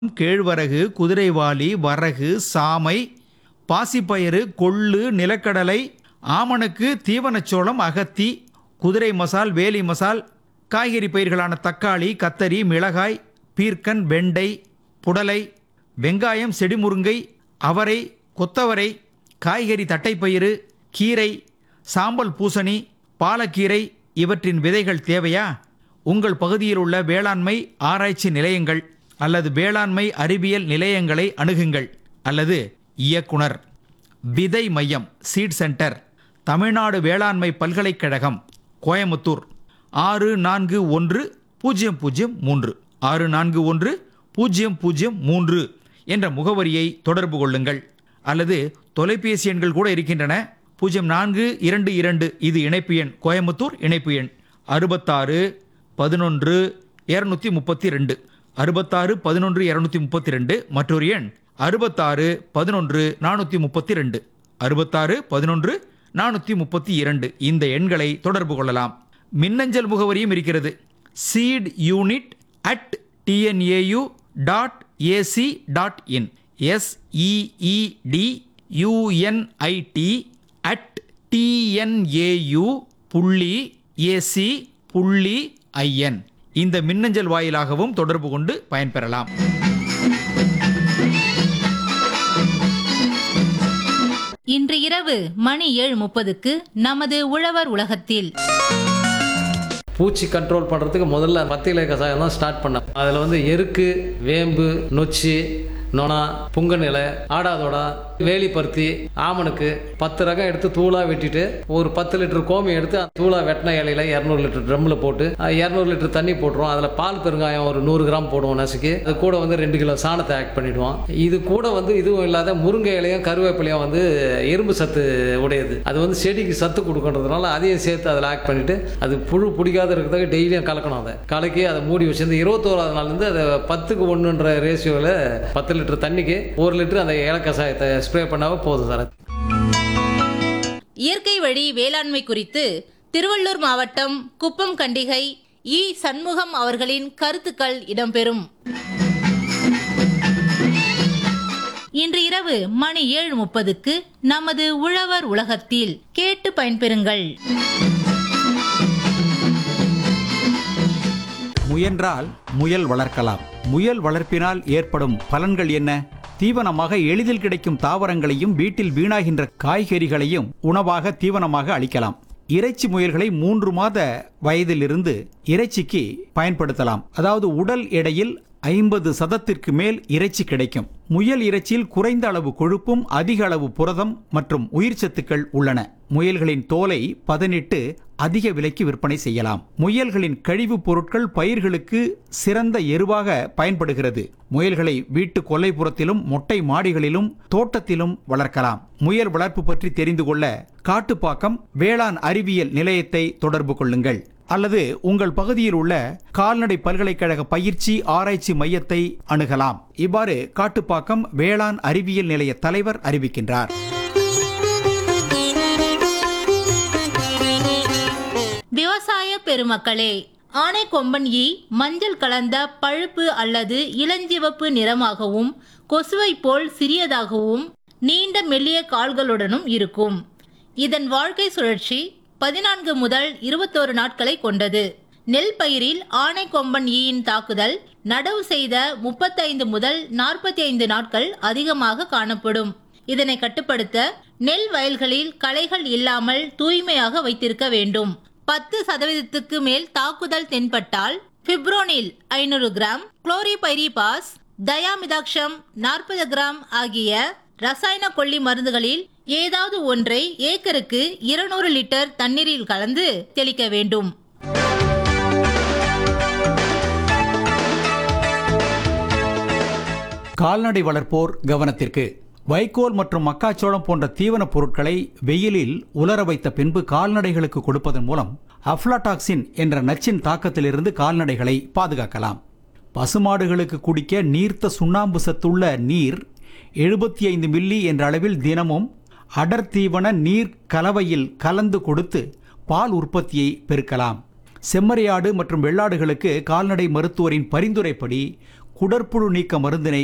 கேழ்வரகு குதிரைவாலி வரகு சாமை பாசிப்பயிறு கொள்ளு நிலக்கடலை ஆமணக்கு தீவனச்சோளம் அகத்தி குதிரை மசால் வேலி மசால் காய்கறி பயிர்களான தக்காளி கத்தரி மிளகாய் பீர்க்கன் வெண்டை புடலை வெங்காயம் செடிமுருங்கை அவரை கொத்தவரை காய்கறி தட்டைப்பயிறு கீரை சாம்பல் பூசணி பாலக்கீரை இவற்றின் விதைகள் தேவையா உங்கள் பகுதியில் உள்ள வேளாண்மை ஆராய்ச்சி நிலையங்கள் அல்லது வேளாண்மை அறிவியல் நிலையங்களை அணுகுங்கள் அல்லது இயக்குனர் விதை மையம் சீட் சென்டர் தமிழ்நாடு வேளாண்மை பல்கலைக்கழகம் கோயமுத்தூர் ஆறு நான்கு ஒன்று பூஜ்ஜியம் பூஜ்ஜியம் மூன்று ஆறு நான்கு ஒன்று பூஜ்ஜியம் பூஜ்ஜியம் மூன்று என்ற முகவரியை தொடர்பு கொள்ளுங்கள் அல்லது தொலைபேசி எண்கள் கூட இருக்கின்றன பூஜ்ஜியம் நான்கு இரண்டு இரண்டு இது இணைப்பு எண் கோயமுத்தூர் இணைப்பு எண் அறுபத்தாறு பதினொன்று இரநூத்தி முப்பத்தி ரெண்டு அறுபத்தாறு பதினொன்று இரநூத்தி முப்பத்தி ரெண்டு மற்றொரு எண் அறுபத்தாறு பதினொன்று நானூற்றி முப்பத்தி ரெண்டு அறுபத்தாறு பதினொன்று நானூற்றி முப்பத்தி இரண்டு இந்த எண்களை தொடர்பு கொள்ளலாம் மின்னஞ்சல் முகவரியும் இருக்கிறது seed unit at TNAU dot AC dot in S E E D U N I T at TNAU புள்ளி ஏசி புள்ளி ஐஎன் இந்த மின்னஞ்சல் வாயிலாகவும் தொடர்பு கொண்டு பயன்பெறலாம் இன்று இரவு மணி ஏழு முப்பதுக்கு நமது உழவர் உலகத்தில் பூச்சி கண்ட்ரோல் பண்ணுறதுக்கு முதல்ல பத்து இலை கசாயம் தான் ஸ்டார்ட் பண்ணேன் அதில் வந்து எருக்கு வேம்பு நொச்சி நொணா புங்கன் இலை ஆடாதோடா வேலி பருத்தி ஆமணுக்கு பத்து ரகம் எடுத்து தூளாக வெட்டிட்டு ஒரு பத்து லிட்டர் கோமி எடுத்து அந்த தூளாக வெட்டின இலையில இரநூறு லிட்டர் ட்ரம்மில் போட்டு இரநூறு லிட்டர் தண்ணி போட்டுருவோம் அதில் பால் பெருங்காயம் ஒரு நூறு கிராம் போடுவோம் நசுக்கி அது கூட வந்து ரெண்டு கிலோ சாணத்தை ஆட் பண்ணிடுவோம் இது கூட வந்து இதுவும் இல்லாத முருங்கை இலையும் கருவேப்பிலையும் வந்து இரும்பு சத்து உடையது அது வந்து செடிக்கு சத்து கொடுக்கறதுனால அதையும் சேர்த்து அதில் ஆட் பண்ணிட்டு அது புழு பிடிக்காத இருக்கிறதுக்கு டெய்லியும் கலக்கணும் அதை கலக்கி அதை மூடி வச்சிருந்து இருபத்தோராது நாள்லேருந்து அதை பத்துக்கு ஒன்றுன்ற ரேஷியோவில் பத்து லிட்டர் தண்ணிக்கு ஒரு லிட்டர் அந்த ஏலக்கசாயத்தை ஸ்ப்ரே பண்ணாவே போதும் சார் இயற்கை வழி வேளாண்மை குறித்து திருவள்ளூர் மாவட்டம் குப்பம் கண்டிகை இ சண்முகம் அவர்களின் கருத்துக்கள் இடம்பெறும் இன்று இரவு மணி ஏழு முப்பதுக்கு நமது உழவர் உலகத்தில் கேட்டு பயன்பெறுங்கள் முயன்றால் முயல் வளர்க்கலாம் முயல் வளர்ப்பினால் ஏற்படும் பலன்கள் என்ன தீவனமாக எளிதில் கிடைக்கும் தாவரங்களையும் வீட்டில் வீணாகின்ற காய்கறிகளையும் உணவாக தீவனமாக அளிக்கலாம் இறைச்சி முயல்களை மூன்று மாத வயதிலிருந்து இறைச்சிக்கு பயன்படுத்தலாம் அதாவது உடல் எடையில் ஐம்பது சதத்திற்கு மேல் இறைச்சி கிடைக்கும் முயல் இறைச்சியில் குறைந்த அளவு கொழுப்பும் அதிக அளவு புரதம் மற்றும் உயிர்ச்சத்துக்கள் உள்ளன முயல்களின் தோலை பதனிட்டு அதிக விலைக்கு விற்பனை செய்யலாம் முயல்களின் கழிவுப் பொருட்கள் பயிர்களுக்கு சிறந்த எருவாக பயன்படுகிறது முயல்களை வீட்டு கொல்லைப்புறத்திலும் மொட்டை மாடிகளிலும் தோட்டத்திலும் வளர்க்கலாம் முயல் வளர்ப்பு பற்றி தெரிந்து கொள்ள காட்டுப்பாக்கம் வேளாண் அறிவியல் நிலையத்தை தொடர்பு கொள்ளுங்கள் அல்லது உங்கள் பகுதியில் உள்ள கால்நடை பல்கலைக்கழக பயிற்சி ஆராய்ச்சி மையத்தை அணுகலாம் இவ்வாறு காட்டுப்பாக்கம் வேளாண் அறிவியல் நிலைய தலைவர் அறிவிக்கின்றார் விவசாய பெருமக்களே ஆனைக்கொம்பன் ஈ மஞ்சள் கலந்த பழுப்பு அல்லது இளஞ்சிவப்பு நிறமாகவும் கொசுவை போல் சிறியதாகவும் நீண்ட மெல்லிய கால்களுடனும் இருக்கும் இதன் வாழ்க்கை சுழற்சி பதினான்கு முதல் இருபத்தோரு நாட்களை கொண்டது நெல் பயிரில் ஆனைக்கொம்பன் ஈயின் தாக்குதல் நடவு செய்த முப்பத்தைந்து முதல் நாற்பத்தி ஐந்து நாட்கள் அதிகமாக காணப்படும் இதனை கட்டுப்படுத்த நெல் வயல்களில் களைகள் இல்லாமல் தூய்மையாக வைத்திருக்க வேண்டும் பத்து சதவீதத்துக்கு மேல் தாக்குதல் தென்பட்டால் பிப்ரோனில் ஐநூறு கிராம் குளோரிபைரிபாஸ் தயாமிதாக்ஷம் நாற்பது கிராம் ஆகிய ரசாயன கொல்லி மருந்துகளில் ஏதாவது ஒன்றை ஏக்கருக்கு இருநூறு லிட்டர் தண்ணீரில் கலந்து தெளிக்க வேண்டும் கால்நடை வளர்ப்போர் கவனத்திற்கு வைக்கோல் மற்றும் மக்காச்சோளம் போன்ற தீவனப் பொருட்களை வெயிலில் உலர வைத்த பின்பு கால்நடைகளுக்கு கொடுப்பதன் மூலம் அஃப்லாடாக்சின் என்ற நச்சின் தாக்கத்திலிருந்து கால்நடைகளை பாதுகாக்கலாம் பசுமாடுகளுக்கு குடிக்க நீர்த்த சுண்ணாம்பு சத்துள்ள நீர் எழுபத்தி ஐந்து மில்லி என்ற அளவில் தினமும் அடர் தீவன நீர் கலவையில் கலந்து கொடுத்து பால் உற்பத்தியை பெருக்கலாம் செம்மறியாடு மற்றும் வெள்ளாடுகளுக்கு கால்நடை மருத்துவரின் பரிந்துரைப்படி குடற்புழு நீக்க மருந்தினை